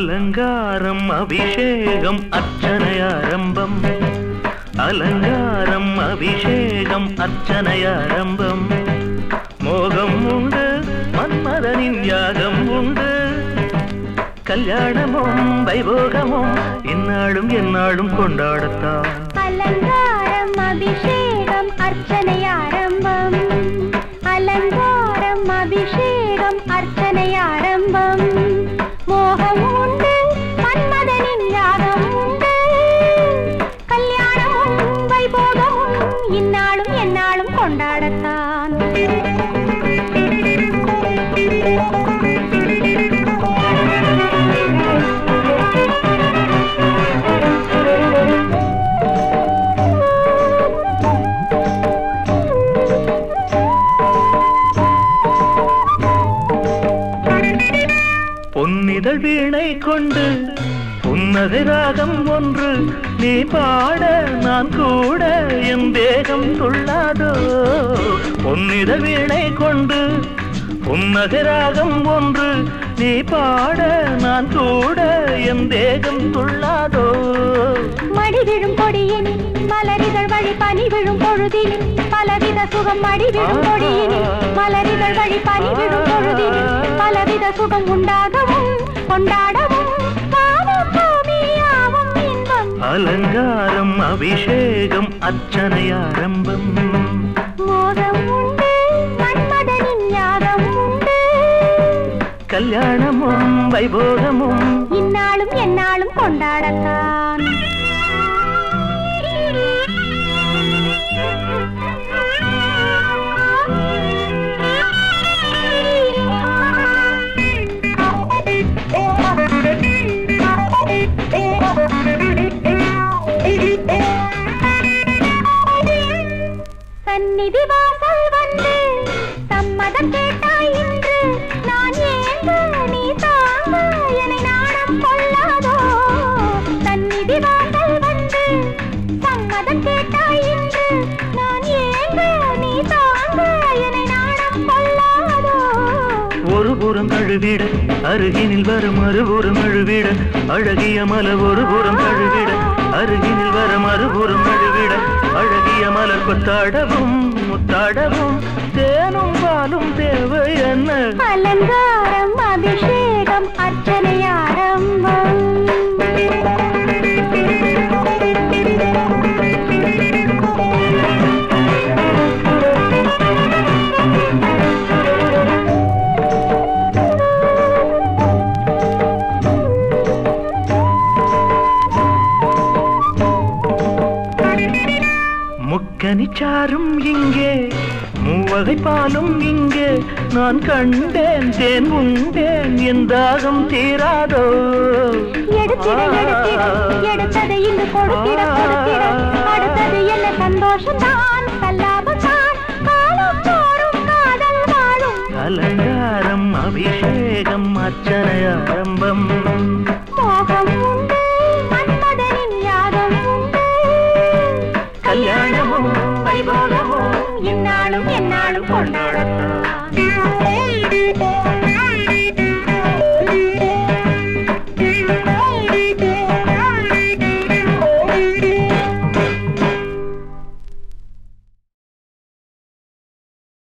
அலங்காரம் அபிஷேகம் அர்ச்சனை ஆரம்பம் அலங்காரம் அபிஷேகம் அர்ச்சனை ஆரம்பம் மோகம் உண்டு மன்மதனின் யாகம் உண்டு கல்யாணமும் வைபோகமும் இந்நாளும் எந்நாளும் கொண்டாடத்தான் அலங்காரம் அபிஷேகம் அர்ச்சனை ஆரம்பம் அலங்காரம் அபிஷேகம் அர்ச்சனை ஆரம்பம் மோகம் உண்டு மன்மதனின் யாகம் உண்டு கல்யாணமும் வைபோகமும் இந்நாளும் எந்நாளும் கொண்டாடத்தான் பொன்னிதழ் வீணை கொண்டு புன்னகை ராகம் ஒன்று நீ பாட நான் கூட என் தேகம் துள்ளாதோ பொன்னிதழ் வீணை கொண்டு புன்னகை ராகம் ஒன்று நீ பாட நான் கூட என் தேகம் துள்ளாதோ மடி விழும் கொடியினில் மலரிதழ் வழி பனி விழும் பொழுதினில் பலவித சுகம் மடி விழும் கொடியினில் மலரிதழ் வழி பனி விழும் பொழுதினில் பலவித சுகம் உண்டாகவும் கொண்டாடவும் பாவம் பூமியாவும் இன்பம் அலங்காரம் அபிஷேகம் அர்ச்சனை ஆரம்பம் மோகம் உண்டு மன்மதனின் யாகம் உண்டு கல்யாணமும் வைபோகமும் இந்நாளும் எந்நாளும் கொண்டாடத்தான் சந்நிதி வாசல் வந்து சம்மதம் கேட்டாய் இன்று நான் ஏங்க நீ தாங்க என்னை நாணம் கொள்ளாதோ சந்நிதி வாசல் வந்து சம்மதம் கேட்டாய் இன்று நான் ஏங்க நீ தாங்க என்னை நாணம் கொள்ளாதோ ஒரு புறம் கழுவிட அருகினில் வரும் மறுபுறம் கழுவிட அழகிய மலர் ஒரு புறம் கழுவிட அருகினில் வர மறுபுறம் கழுவிட அழகிய மலர் கொத்தாடவும் முத்தாடவும் தேனும் பாலும் தேவை என்ன அலங்காரம் அபிஷேகம் அர்ச்சனை ஆரம்பம் முக்கனிச்சாரும் இங்கே மூவகை பாலும் இங்கே நான் கண்டேன் தேன் உண்டேன் என் தாகம் தீராதோ எடுத்திட எடுத்திட எடுத்ததை இங்கு கொடுத்திட கொடுத்திட அடுத்தது என்ன சந்தோஷம் தான் சல்லாபம் தான் காலம் தோறும் காதல் வாழும் அலங்காரம் அபிஷேகம் அர்ச்சனை ஆரம்பம்